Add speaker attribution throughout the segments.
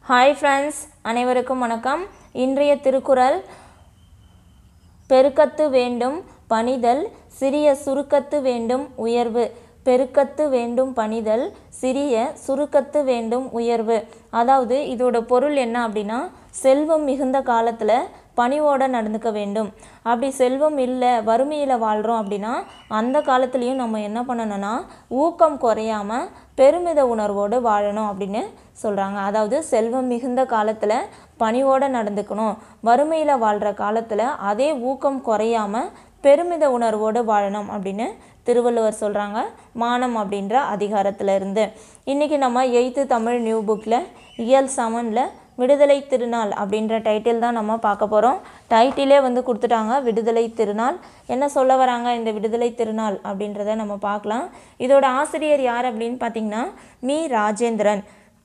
Speaker 1: hi friends அனைவருக்கும் வணக்கம் இன்றைய திருக்குறள் பெருக்கத்து வேண்டும் பணிதல் சிறிய சுருக்கத்து வேண்டும் உயர்வு பெருக்கத்து வேண்டும் பணிதல் சிறிய சுருக்கத்து வேண்டும் உயர்வு அதாவது இதோட பொருள் என்ன அப்படின்னா செல்வம் மிகுந்த காலத்தில் பணிவோட நடந்துக்க வேண்டும் அப்படி செல்வம் இல்லை வறுமையில் வாழ்கிறோம் அப்படின்னா அந்த காலத்துலேயும் நம்ம என்ன பண்ணணும்னா ஊக்கம் குறையாமல் பெருமித உணர்வோடு வாழணும் அப்படின்னு சொல்கிறாங்க அதாவது செல்வம் மிகுந்த காலத்தில் பணிவோடு நடந்துக்கணும் வறுமையில் வாழ்கிற காலத்தில் அதே ஊக்கம் குறையாமல் பெருமித உணர்வோடு வாழணும் அப்படின்னு திருவள்ளுவர் சொல்கிறாங்க மானம் அப்படின்ற அதிகாரத்தில் இருந்து இன்றைக்கி நம்ம எயித்து தமிழ் நியூ புக்கில் இயல் செவனில் விடுதலை திருநாள் அப்படின்ற டைட்டில் தான் நம்ம பார்க்க போகிறோம் டைட்டிலே வந்து கொடுத்துட்டாங்க விடுதலை திருநாள் என்ன சொல்ல வராங்க இந்த விடுதலை திருநாள் அப்படின்றத நம்ம பார்க்கலாம் இதோட ஆசிரியர் யார் அப்படின்னு பார்த்தீங்கன்னா மீ ராஜேந்திரன்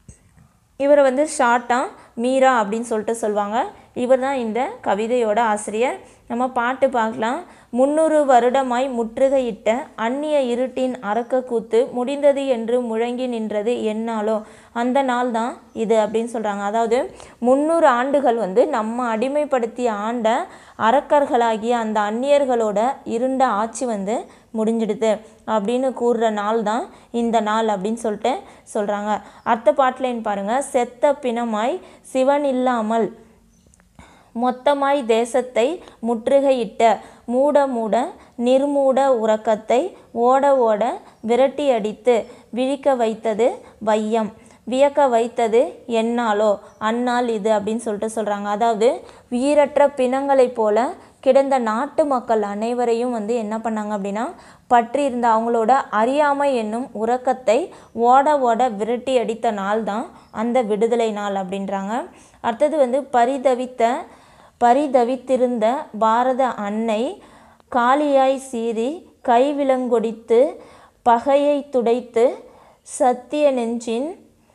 Speaker 1: இவரை வந்து ஷார்ட்டாக மீரா அப்படின்னு சொல்லிட்டு சொல்லுவாங்க இவர் தான் இந்த கவிதையோட ஆசிரியர் நம்ம பாட்டு பார்க்கலாம் முன்னூறு வருடமாய் முற்றுகையிட்ட அந்நிய இருட்டின் அரக்க கூத்து முடிந்தது என்று முழங்கி நின்றது என்னாலோ அந்த நாள் தான் இது அப்படின்னு சொல்கிறாங்க அதாவது முந்நூறு ஆண்டுகள் வந்து நம்ம அடிமைப்படுத்தி ஆண்ட அரக்கர்களாகிய அந்த அந்நியர்களோட இருண்ட ஆட்சி வந்து முடிஞ்சிடுது அப்படின்னு கூறுற நாள் தான் இந்த நாள் அப்படின்னு சொல்லிட்டு சொல்கிறாங்க அர்த்த பாட்டிலேன்னு பாருங்கள் செத்த பிணமாய் சிவன் இல்லாமல் மொத்தமாய் தேசத்தை முற்றுகையிட்ட மூட மூட நிர்மூட உறக்கத்தை ஓட ஓட விரட்டி அடித்து விழிக்க வைத்தது வையம் வியக்க வைத்தது என்னாலோ அந்நாள் இது அப்படின்னு சொல்லிட்டு சொல்கிறாங்க அதாவது உயிரற்ற பிணங்களைப் போல கிடந்த நாட்டு மக்கள் அனைவரையும் வந்து என்ன பண்ணாங்க அப்படின்னா பற்றி இருந்த அவங்களோட அறியாமை என்னும் உறக்கத்தை ஓட ஓட விரட்டி அடித்த நாள் தான் அந்த விடுதலை நாள் அப்படின்றாங்க அடுத்தது வந்து பரிதவித்த பரிதவித்திருந்த பாரத அன்னை காளியாய் சீறி கைவிலங்கொடித்து பகையை துடைத்து சத்திய நெஞ்சின்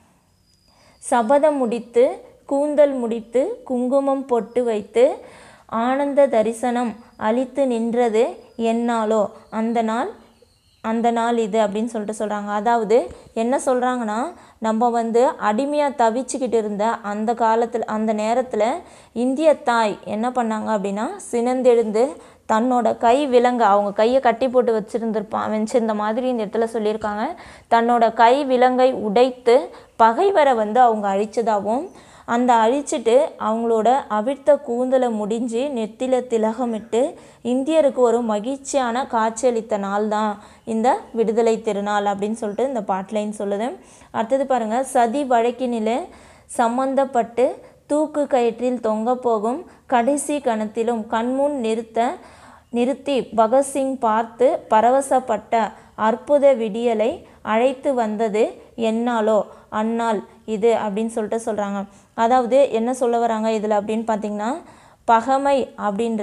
Speaker 1: சபதம் முடித்து கூந்தல் முடித்து குங்குமம் பொட்டு வைத்து ஆனந்த தரிசனம் அளித்து நின்றது என்னாலோ அந்த நாள் அந்த நாள் இது அப்படின்னு சொல்லிட்டு சொல்கிறாங்க அதாவது என்ன சொல்கிறாங்கன்னா நம்ம வந்து அடிமையாக தவிச்சுக்கிட்டு இருந்த அந்த காலத்தில் அந்த நேரத்தில் இந்திய தாய் என்ன பண்ணாங்க அப்படின்னா சினந்தெழுந்து தன்னோட கை விலங்க அவங்க கையை கட்டி போட்டு வச்சுருந்துருப்பான் வச்சிருந்த மாதிரி இந்த இடத்துல சொல்லியிருக்காங்க தன்னோட கை விலங்கை உடைத்து பகைவரை வந்து அவங்க அழிச்சதாகவும் அந்த அழிச்சிட்டு அவங்களோட அவிழ்த்த கூந்தலை முடிஞ்சு நெத்தில திலகமிட்டு இந்தியருக்கு ஒரு மகிழ்ச்சியான காட்சியளித்த நாள் தான் இந்த விடுதலை திருநாள் அப்படின்னு சொல்லிட்டு இந்த பாட்லைன் சொல்லுது அடுத்தது பாருங்கள் சதி வழக்கினிலே சம்பந்தப்பட்டு தூக்கு கயிற்றில் தொங்க போகும் கடைசி கணத்திலும் கண்முன் நிறுத்த நிறுத்தி பகத்சிங் பார்த்து பரவசப்பட்ட அற்புத விடியலை அழைத்து வந்தது என்னாலோ அந்நாள் இது அப்படின்னு சொல்லிட்டு சொல்கிறாங்க அதாவது என்ன சொல்ல வராங்க இதில் அப்படின்னு பார்த்தீங்கன்னா பகமை அப்படின்ற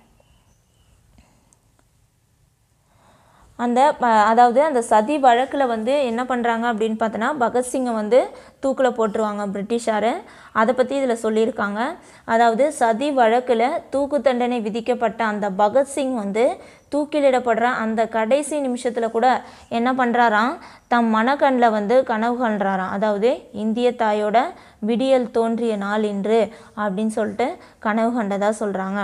Speaker 1: அந்த அதாவது அந்த சதி வழக்கில் வந்து என்ன பண்ணுறாங்க அப்படின்னு பார்த்தோன்னா பகத்சிங்கை வந்து தூக்கில் போட்டுருவாங்க பிரிட்டிஷார் அதை பற்றி இதில் சொல்லியிருக்காங்க அதாவது சதி வழக்கில் தூக்கு தண்டனை விதிக்கப்பட்ட அந்த பகத்சிங் வந்து தூக்கிலிடப்படுற அந்த கடைசி நிமிஷத்தில் கூட என்ன பண்ணுறாராம் தம் மனக்கண்ணில் வந்து கனவு காண்றாராம் அதாவது இந்திய தாயோட விடியல் தோன்றிய நாள் இன்று அப்படின்னு சொல்லிட்டு கனவு கண்டதாக சொல்கிறாங்க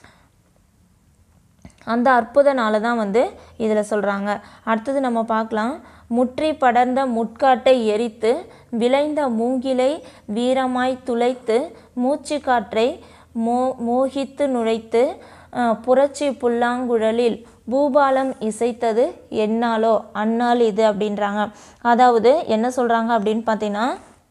Speaker 1: அந்த அற்புத நாளை தான் வந்து இதில் சொல்கிறாங்க அடுத்தது நம்ம பார்க்கலாம் முற்றி படர்ந்த முட்காட்டை எரித்து விளைந்த மூங்கிலை வீரமாய் துளைத்து மூச்சு காற்றை மோ மோகித்து நுழைத்து புரட்சி புல்லாங்குழலில் பூபாலம் இசைத்தது என்னாலோ அந்நாள் இது அப்படின்றாங்க அதாவது என்ன சொல்கிறாங்க அப்படின்னு பார்த்தீங்கன்னா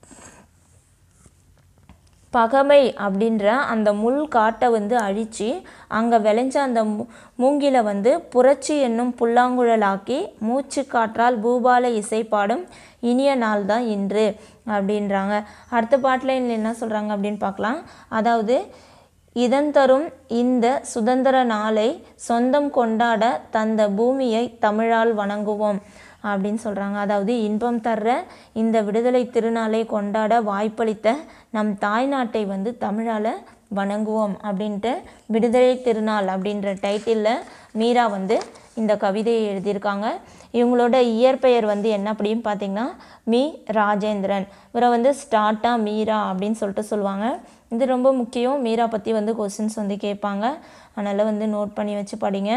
Speaker 1: பகமை அப்படின்ற அந்த முள் காட்டை வந்து அழித்து அங்கே விளைஞ்ச அந்த மூங்கில வந்து புரட்சி என்னும் புல்லாங்குழலாக்கி மூச்சு காற்றால் பூபால இசைப்பாடும் இனிய நாள் தான் இன்று அப்படின்றாங்க அடுத்த பாட்டில் என்ன சொல்கிறாங்க அப்படின்னு பார்க்கலாம் அதாவது இதன் தரும் இந்த சுதந்திர நாளை சொந்தம் கொண்டாட தந்த பூமியை தமிழால் வணங்குவோம் அப்படின்னு சொல்கிறாங்க அதாவது இன்பம் தர்ற இந்த விடுதலை திருநாளை கொண்டாட வாய்ப்பளித்த நம் தாய்நாட்டை வந்து தமிழால் வணங்குவோம் அப்படின்ட்டு விடுதலை திருநாள் அப்படின்ற டைட்டிலில் மீரா வந்து இந்த கவிதையை எழுதியிருக்காங்க இவங்களோட இயற்பெயர் வந்து என்ன அப்படின்னு பார்த்தீங்கன்னா மீ ராஜேந்திரன் இவரை வந்து ஸ்டார்ட்டா மீரா அப்படின்னு சொல்லிட்டு சொல்லுவாங்க இது ரொம்ப முக்கியம் மீரா பற்றி வந்து கொஸ்டின்ஸ் வந்து கேட்பாங்க அதனால் வந்து நோட் பண்ணி வச்சு படிங்க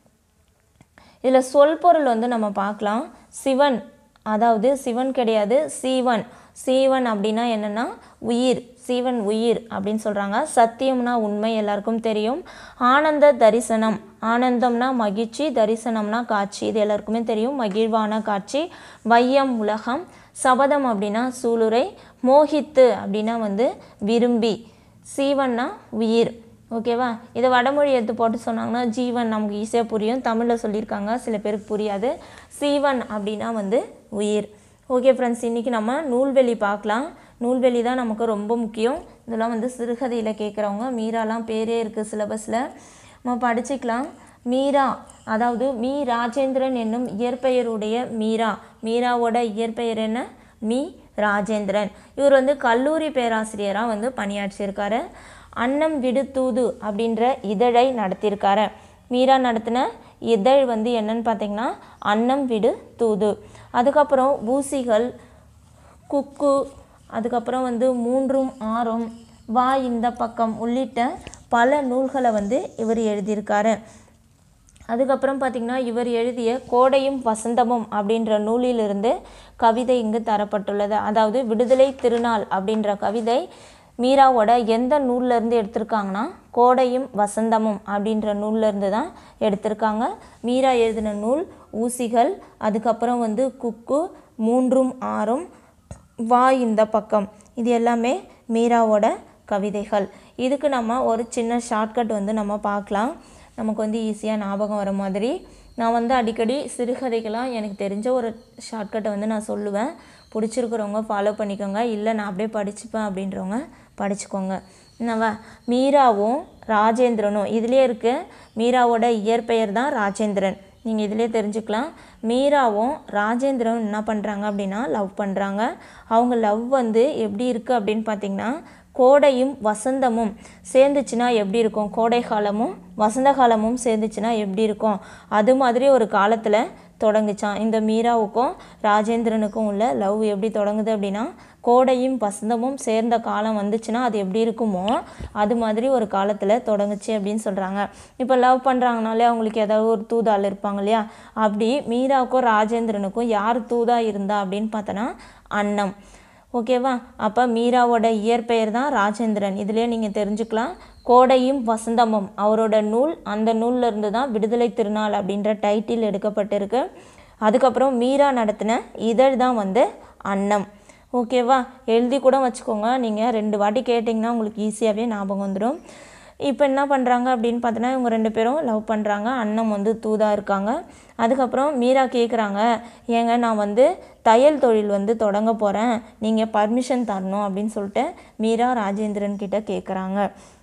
Speaker 1: இதில் சொல் பொருள் வந்து நம்ம பார்க்கலாம் சிவன் அதாவது சிவன் கிடையாது சீவன் சீவன் அப்படின்னா என்னென்னா உயிர் சீவன் உயிர் அப்படின்னு சொல்கிறாங்க சத்தியம்னா உண்மை எல்லாருக்கும் தெரியும் ஆனந்த தரிசனம் ஆனந்தம்னா மகிழ்ச்சி தரிசனம்னா காட்சி இது எல்லாருக்குமே தெரியும் மகிழ்வான காட்சி வையம் உலகம் சபதம் அப்படின்னா சூளுரை மோகித்து அப்படின்னா வந்து விரும்பி சீவன்னா உயிர் ஓகேவா இதை வடமொழி எடுத்து போட்டு சொன்னாங்கன்னா ஜீவன் நமக்கு ஈஸியாக புரியும் தமிழில் சொல்லியிருக்காங்க சில பேருக்கு புரியாது சீவன் அப்படின்னா வந்து உயிர் ஓகே ஃப்ரெண்ட்ஸ் இன்றைக்கி நம்ம நூல்வெளி பார்க்கலாம் நூல்வெளி தான் நமக்கு ரொம்ப முக்கியம் இதெல்லாம் வந்து சிறுகதையில் கேட்குறவங்க மீராலாம் பேரே இருக்குது சிலபஸில் நம்ம படிச்சுக்கலாம் மீரா அதாவது மீ ராஜேந்திரன் என்னும் இயற்பெயருடைய மீரா மீராவோட இயற்பெயர் என்ன மீ ராஜேந்திரன் இவர் வந்து கல்லூரி பேராசிரியராக வந்து பணியாற்றியிருக்காரு அன்னம் விடு தூது அப்படின்ற இதழை நடத்தியிருக்காரு மீரா நடத்தின இதழ் வந்து என்னன்னு பார்த்தீங்கன்னா அன்னம் விடு தூது அதுக்கப்புறம் ஊசிகள் குக்கு அதுக்கப்புறம் வந்து மூன்றும் ஆறும் வா இந்த பக்கம் உள்ளிட்ட பல நூல்களை வந்து இவர் எழுதியிருக்காரு அதுக்கப்புறம் பார்த்திங்கன்னா இவர் எழுதிய கோடையும் வசந்தமும் அப்படின்ற நூலிலிருந்து கவிதை இங்கு தரப்பட்டுள்ளது அதாவது விடுதலை திருநாள் அப்படின்ற கவிதை மீராவோட எந்த நூல்ல இருந்து எடுத்திருக்காங்கன்னா கோடையும் வசந்தமும் அப்படின்ற நூல்ல இருந்து தான் எடுத்திருக்காங்க மீரா எழுதின நூல் ஊசிகள் அதுக்கப்புறம் வந்து குக்கு மூன்றும் ஆறும் வா இந்த பக்கம் இது எல்லாமே மீராவோட கவிதைகள் இதுக்கு நம்ம ஒரு சின்ன ஷார்ட்கட் வந்து நம்ம பார்க்கலாம் நமக்கு வந்து ஈஸியாக ஞாபகம் வர மாதிரி நான் வந்து அடிக்கடி சிறுகதைகளாக எனக்கு தெரிஞ்ச ஒரு ஷார்ட்கட்டை வந்து நான் சொல்லுவேன் பிடிச்சிருக்கிறவங்க ஃபாலோ பண்ணிக்கோங்க இல்லை நான் அப்படியே படிச்சுப்பேன் அப்படின்றவங்க படிச்சுக்கோங்க என்னவா மீராவும் ராஜேந்திரனும் இதுலேயே இருக்குது மீராவோட இயற்பெயர் தான் ராஜேந்திரன் நீங்கள் இதிலே தெரிஞ்சுக்கலாம் மீராவும் ராஜேந்திரனும் என்ன பண்ணுறாங்க அப்படின்னா லவ் பண்ணுறாங்க அவங்க லவ் வந்து எப்படி இருக்குது அப்படின்னு பார்த்தீங்கன்னா கோடையும் வசந்தமும் சேர்ந்துச்சுன்னா எப்படி இருக்கும் கோடை காலமும் வசந்த காலமும் சேர்ந்துச்சுன்னா எப்படி இருக்கும் அது மாதிரி ஒரு காலத்தில் தொடங்குச்சான் இந்த மீராவுக்கும் ராஜேந்திரனுக்கும் உள்ள லவ் எப்படி தொடங்குது அப்படின்னா கோடையும் வசந்தமும் சேர்ந்த காலம் வந்துச்சுன்னா அது எப்படி இருக்குமோ அது மாதிரி ஒரு காலத்தில் தொடங்குச்சு அப்படின்னு சொல்கிறாங்க இப்போ லவ் பண்ணுறாங்கனாலே அவங்களுக்கு ஏதாவது ஒரு தூதாள் இருப்பாங்க இல்லையா அப்படி மீராவுக்கும் ராஜேந்திரனுக்கும் யார் தூதா இருந்தா அப்படின்னு பார்த்தோன்னா அன்னம் ஓகேவா அப்போ மீராவோட இயற்பெயர் தான் ராஜேந்திரன் இதுலேயே நீங்கள் தெரிஞ்சுக்கலாம் கோடையும் வசந்தமும் அவரோட நூல் அந்த நூல்ல இருந்து தான் விடுதலை திருநாள் அப்படின்ற டைட்டில் எடுக்கப்பட்டிருக்கு அதுக்கப்புறம் மீரா நடத்தின இதழ் தான் வந்து அன்னம் ஓகேவா எழுதி கூட வச்சுக்கோங்க நீங்கள் ரெண்டு வாட்டி கேட்டிங்கன்னா உங்களுக்கு ஈஸியாகவே ஞாபகம் வந்துடும் இப்போ என்ன பண்ணுறாங்க அப்படின்னு பார்த்தோன்னா இவங்க ரெண்டு பேரும் லவ் பண்ணுறாங்க அண்ணன் வந்து தூதாக இருக்காங்க அதுக்கப்புறம் மீரா கேட்குறாங்க ஏங்க நான் வந்து தையல் தொழில் வந்து தொடங்க போகிறேன் நீங்கள் பர்மிஷன் தரணும் அப்படின்னு சொல்லிட்டு மீரா ராஜேந்திரன் கிட்ட கேட்குறாங்க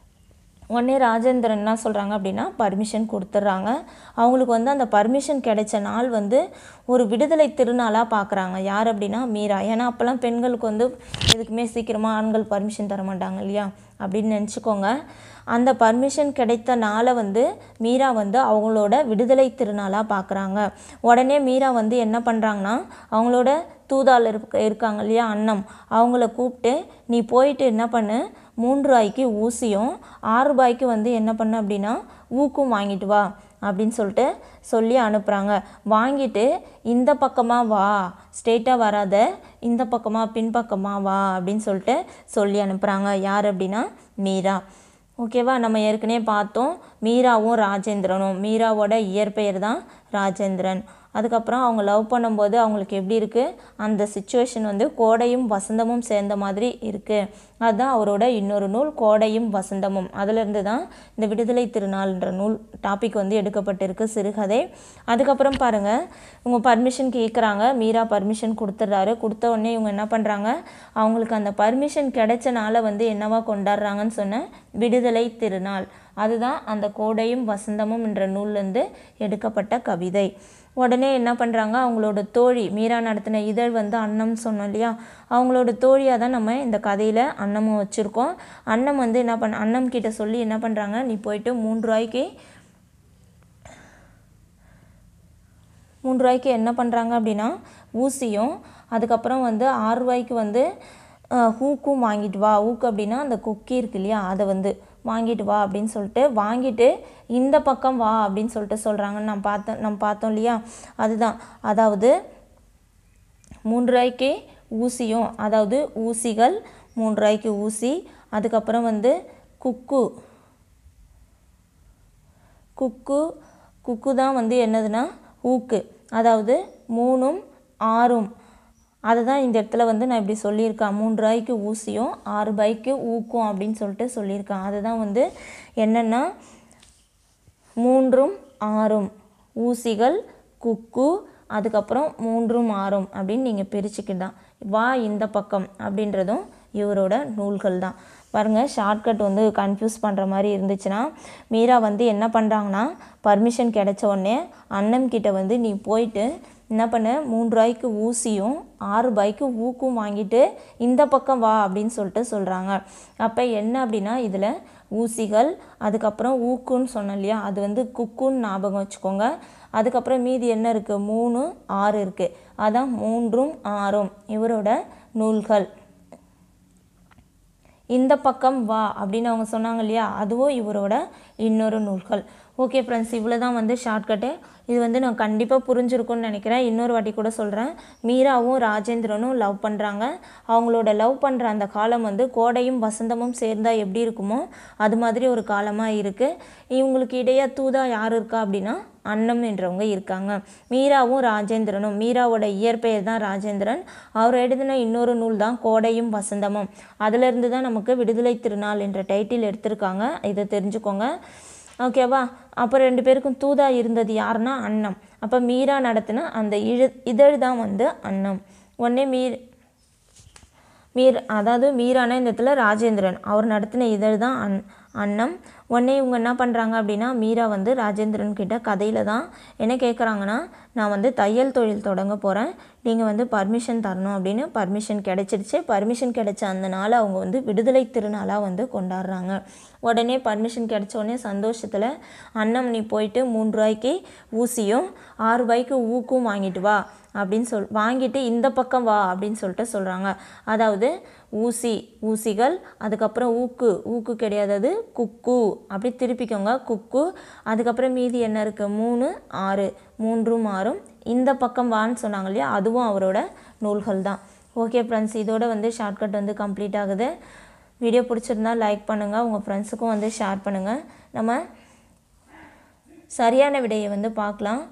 Speaker 1: உடனே ராஜேந்திரன் என்ன சொல்கிறாங்க அப்படின்னா பர்மிஷன் கொடுத்துட்றாங்க அவங்களுக்கு வந்து அந்த பர்மிஷன் கிடைச்ச நாள் வந்து ஒரு விடுதலை திருநாளாக பார்க்குறாங்க யார் அப்படின்னா மீரா ஏன்னா அப்போல்லாம் பெண்களுக்கு வந்து எதுக்குமே சீக்கிரமாக ஆண்கள் பர்மிஷன் தர மாட்டாங்க இல்லையா அப்படின்னு நினச்சிக்கோங்க அந்த பர்மிஷன் கிடைத்த நாளை வந்து மீரா வந்து அவங்களோட விடுதலை திருநாளாக பார்க்குறாங்க உடனே மீரா வந்து என்ன பண்ணுறாங்கன்னா அவங்களோட தூதாள் இருக்க இருக்காங்க இல்லையா அன்னம் அவங்கள கூப்பிட்டு நீ போயிட்டு என்ன பண்ணு மூன்று ரூபாய்க்கு ஊசியும் ஆறு ரூபாய்க்கு வந்து என்ன பண்ணு அப்படின்னா ஊக்கும் வாங்கிட்டு வா அப்படின்னு சொல்லிட்டு சொல்லி அனுப்புகிறாங்க வாங்கிட்டு இந்த பக்கமாக வா ஸ்ட்ரெயிட்டாக வராத இந்த பக்கமாக பின்பக்கமாக வா அப்படின்னு சொல்லிட்டு சொல்லி அனுப்புகிறாங்க யார் அப்படின்னா மீரா ஓகேவா நம்ம ஏற்கனவே பார்த்தோம் மீராவும் ராஜேந்திரனும் மீராவோட இயற்பெயர் தான் ராஜேந்திரன் அதுக்கப்புறம் அவங்க லவ் பண்ணும்போது அவங்களுக்கு எப்படி இருக்குது அந்த சுச்சுவேஷன் வந்து கோடையும் வசந்தமும் சேர்ந்த மாதிரி இருக்குது அதுதான் அவரோட இன்னொரு நூல் கோடையும் வசந்தமும் அதிலிருந்து தான் இந்த விடுதலை திருநாள்ன்ற நூல் டாபிக் வந்து எடுக்கப்பட்டிருக்கு சிறுகதை அதுக்கப்புறம் பாருங்கள் இவங்க பர்மிஷன் கேட்குறாங்க மீரா பர்மிஷன் கொடுத்துட்றாரு கொடுத்த உடனே இவங்க என்ன பண்ணுறாங்க அவங்களுக்கு அந்த பர்மிஷன் கிடைச்சனால வந்து என்னவா கொண்டாடுறாங்கன்னு சொன்ன விடுதலை திருநாள் அதுதான் அந்த கோடையும் வசந்தமும் என்ற நூல்லேருந்து எடுக்கப்பட்ட கவிதை உடனே என்ன பண்ணுறாங்க அவங்களோட தோழி மீரா நடத்தின இதழ் வந்து அன்னம் சொன்னோம் இல்லையா அவங்களோட தோழியாக தான் நம்ம இந்த கதையில் அன்னமும் வச்சுருக்கோம் அன்னம் வந்து என்ன பண்ண அன்னம் கிட்ட சொல்லி என்ன பண்ணுறாங்க நீ போயிட்டு மூன்று ரூபாய்க்கு மூன்று ரூபாய்க்கு என்ன பண்ணுறாங்க அப்படின்னா ஊசியும் அதுக்கப்புறம் வந்து ஆறு ரூபாய்க்கு வந்து அஹ், ஹூக்கும் வாங்கிட்டு வா ஹூக்கு அப்படின்னா அந்த குக்கி இருக்கு இல்லையா அதை வந்து வாங்கிட்டு வா அப்படின்னு சொல்லிட்டு வாங்கிட்டு இந்த பக்கம் வா அப்படின்னு சொல்லிட்டு சொல்கிறாங்கன்னு நான் பார்த்தேன் நம்ம பார்த்தோம் இல்லையா அதுதான் அதாவது மூன்று ரூபாய்க்கு ஊசியும் அதாவது ஊசிகள் மூன்று ரூபாய்க்கு ஊசி அதுக்கப்புறம் வந்து குக்கு குக்கு குக்கு தான் வந்து என்னதுன்னா ஊக்கு அதாவது மூணும் ஆறும் அதை தான் இந்த இடத்துல வந்து நான் இப்படி சொல்லியிருக்கேன் மூன்று ரூபாய்க்கு ஊசியும் ஆறு ரூபாய்க்கு ஊக்கும் அப்படின்னு சொல்லிட்டு சொல்லியிருக்கேன் அதுதான் வந்து என்னென்னா மூன்றும் ஆறும் ஊசிகள் குக்கு அதுக்கப்புறம் மூன்றும் ஆறும் அப்படின்னு நீங்கள் பிரிச்சுக்கிட்டான் வா இந்த பக்கம் அப்படின்றதும் இவரோட நூல்கள் தான் பாருங்கள் ஷார்ட்கட் வந்து கன்ஃபியூஸ் பண்ணுற மாதிரி இருந்துச்சுன்னா மீரா வந்து என்ன பண்ணுறாங்கன்னா பர்மிஷன் கிடைச்ச உடனே அண்ணன் கிட்ட வந்து நீ போயிட்டு என்ன பண்ண மூன்று ரூபாய்க்கு ஊசியும் ஆறு ரூபாய்க்கு ஊக்கும் வாங்கிட்டு இந்த பக்கம் வா அப்படின்னு சொல்லிட்டு சொல்கிறாங்க அப்போ என்ன அப்படின்னா இதில் ஊசிகள் அதுக்கப்புறம் ஊக்குன்னு சொன்னேன் இல்லையா அது வந்து குக்குன்னு ஞாபகம் வச்சுக்கோங்க அதுக்கப்புறம் மீதி என்ன இருக்குது மூணு ஆறு இருக்குது அதான் மூன்றும் ஆறும் இவரோட நூல்கள் இந்த பக்கம் வா அப்படின்னு அவங்க சொன்னாங்க இல்லையா அதுவும் இவரோட இன்னொரு நூல்கள் ஓகே ஃப்ரெண்ட்ஸ் இவ்வளோ தான் வந்து ஷார்ட்கட்டு இது வந்து நான் கண்டிப்பாக புரிஞ்சிருக்கும்னு நினைக்கிறேன் இன்னொரு வாட்டி கூட சொல்கிறேன் மீராவும் ராஜேந்திரனும் லவ் பண்ணுறாங்க அவங்களோட லவ் பண்ணுற அந்த காலம் வந்து கோடையும் வசந்தமும் சேர்ந்தா எப்படி இருக்குமோ அது மாதிரி ஒரு காலமாக இருக்குது இவங்களுக்கு இடையே தூதா யார் இருக்கா அப்படின்னா அன்னம் என்றவங்க இருக்காங்க மீராவும் ராஜேந்திரனும் மீராவோட இயற்பெயர் தான் ராஜேந்திரன் அவர் எழுதின இன்னொரு நூல் தான் கோடையும் வசந்தமும் அதிலிருந்து தான் நமக்கு விடுதலை திருநாள் என்ற டைட்டில் எடுத்திருக்காங்க இதை தெரிஞ்சுக்கோங்க ஓகேவா அப்போ ரெண்டு பேருக்கும் தூதா இருந்தது யாருன்னா அன்னம் அப்போ மீரா நடத்தின அந்த இழு இதழ் தான் வந்து அன்னம் உடனே மீர் மீர் அதாவது மீரான இந்த இடத்துல ராஜேந்திரன் அவர் நடத்தின இதழ் தான் அன் அன்னம் உடனே இவங்க என்ன பண்ணுறாங்க அப்படின்னா மீரா வந்து ராஜேந்திரன் கிட்ட கதையில் தான் என்ன கேட்குறாங்கன்னா நான் வந்து தையல் தொழில் தொடங்க போகிறேன் நீங்கள் வந்து பர்மிஷன் தரணும் அப்படின்னு பர்மிஷன் கிடைச்சிடுச்சு பர்மிஷன் கிடைச்ச அந்த நாளை அவங்க வந்து விடுதலை திருநாளாக வந்து கொண்டாடுறாங்க உடனே பர்மிஷன் கிடைச்ச உடனே சந்தோஷத்தில் அண்ணம் நீ போயிட்டு மூன்று ரூபாய்க்கு ஊசியும் ஆறு ரூபாய்க்கு ஊக்கும் வாங்கிட்டு வா அப்படின்னு சொல் வாங்கிட்டு இந்த பக்கம் வா அப்படின்னு சொல்லிட்டு சொல்கிறாங்க அதாவது ஊசி ஊசிகள் அதுக்கப்புறம் ஊக்கு ஊக்கு கிடையாது அது குக்கு அப்படி திருப்பிக்கோங்க குக்கு அதுக்கப்புறம் மீதி என்ன இருக்குது மூணு ஆறு மூன்றும் ஆறும் இந்த பக்கம் வான்னு சொன்னாங்க இல்லையா அதுவும் அவரோட நூல்கள் தான் ஓகே ஃப்ரெண்ட்ஸ் இதோட வந்து ஷார்ட்கட் வந்து கம்ப்ளீட் ஆகுது வீடியோ பிடிச்சிருந்தா லைக் பண்ணுங்கள் உங்கள் ஃப்ரெண்ட்ஸுக்கும் வந்து ஷேர் பண்ணுங்கள் நம்ம சரியான விடையை வந்து பார்க்கலாம்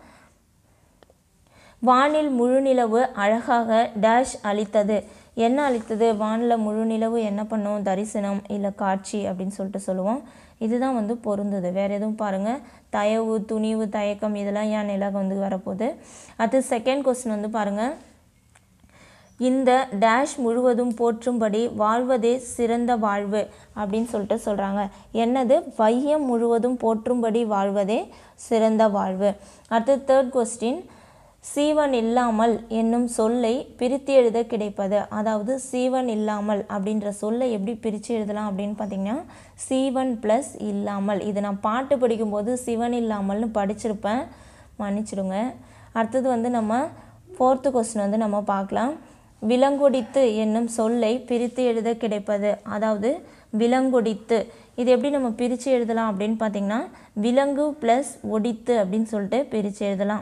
Speaker 1: வானில் முழுநிலவு அழகாக டேஷ் அளித்தது என்ன அளித்தது வானில் முழுநிலவு என்ன பண்ணும் தரிசனம் இல்லை காட்சி அப்படின்னு சொல்லிட்டு சொல்லுவோம் இதுதான் வந்து பொருந்தது வேறு எதுவும் பாருங்கள் தயவு துணிவு தயக்கம் இதெல்லாம் ஏன் நிலக வந்து வரப்போகுது அடுத்து செகண்ட் கொஸ்டின் வந்து பாருங்கள் இந்த டேஷ் முழுவதும் போற்றும்படி வாழ்வதே சிறந்த வாழ்வு அப்படின்னு சொல்லிட்டு சொல்கிறாங்க என்னது வையம் முழுவதும் போற்றும்படி வாழ்வதே சிறந்த வாழ்வு அடுத்து தேர்ட் கொஸ்டின் சீவன் இல்லாமல் என்னும் சொல்லை பிரித்து எழுத கிடைப்பது அதாவது சீவன் இல்லாமல் அப்படின்ற சொல்லை எப்படி பிரித்து எழுதலாம் அப்படின்னு பார்த்தீங்கன்னா சீவன் ப்ளஸ் இல்லாமல் இது நான் பாட்டு படிக்கும்போது சிவன் இல்லாமல்னு படிச்சிருப்பேன் மன்னிச்சிடுங்க அடுத்தது வந்து நம்ம ஃபோர்த்து கொஸ்டின் வந்து நம்ம பார்க்கலாம் விலங்கொடித்து என்னும் சொல்லை பிரித்து எழுத கிடைப்பது அதாவது விலங்கொடித்து இது எப்படி நம்ம பிரித்து எழுதலாம் அப்படின்னு பார்த்தீங்கன்னா விலங்கு ப்ளஸ் ஒடித்து அப்படின்னு சொல்லிட்டு பிரித்து எழுதலாம்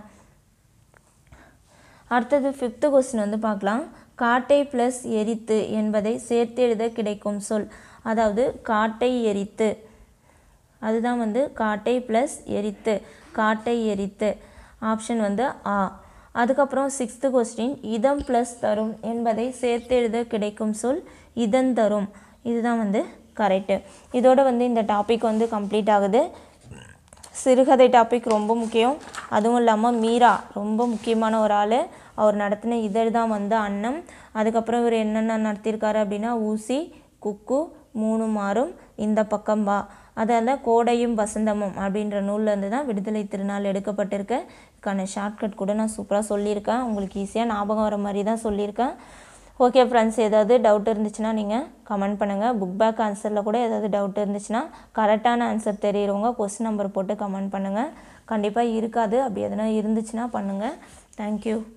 Speaker 1: அடுத்தது ஃபிஃப்த்து கொஸ்டின் வந்து பார்க்கலாம் காட்டை ப்ளஸ் எரித்து என்பதை சேர்த்து எழுத கிடைக்கும் சொல் அதாவது காட்டை எரித்து அதுதான் வந்து காட்டை ப்ளஸ் எரித்து காட்டை எரித்து ஆப்ஷன் வந்து ஆ அதுக்கப்புறம் சிக்ஸ்த்து கொஸ்டின் இதம் ப்ளஸ் தரும் என்பதை சேர்த்து எழுத கிடைக்கும் சொல் இதந்தரும் இதுதான் வந்து கரெக்டு இதோட வந்து இந்த டாபிக் வந்து கம்ப்ளீட் ஆகுது சிறுகதை டாபிக் ரொம்ப முக்கியம் அதுவும் இல்லாமல் மீரா ரொம்ப முக்கியமான ஒரு ஆள் அவர் நடத்தின இதழ் தான் வந்து அன்னம் அதுக்கப்புறம் இவர் என்னென்ன நடத்தியிருக்காரு அப்படின்னா ஊசி குக்கு மூணு மாறும் இந்த பக்கம் வா அதால் கோடையும் வசந்தமும் அப்படின்ற நூல்லேருந்து தான் விடுதலை திருநாள் எடுக்கப்பட்டிருக்கு இதுக்கான ஷார்ட்கட் கூட நான் சூப்பராக சொல்லியிருக்கேன் உங்களுக்கு ஈஸியாக ஞாபகம் வர மாதிரி தான் சொல்லியிருக்கேன் ஓகே ஃப்ரெண்ட்ஸ் ஏதாவது டவுட் இருந்துச்சுன்னா நீங்கள் கமெண்ட் பண்ணுங்கள் புக் பேக் ஆன்சரில் கூட ஏதாவது டவுட் இருந்துச்சுன்னா கரெக்டான ஆன்சர் தெரியிறவங்க கொஸ்டின் நம்பர் போட்டு கமெண்ட் பண்ணுங்கள் கண்டிப்பாக இருக்காது அப்படி எதனா இருந்துச்சுன்னா பண்ணுங்கள் தேங்க்யூ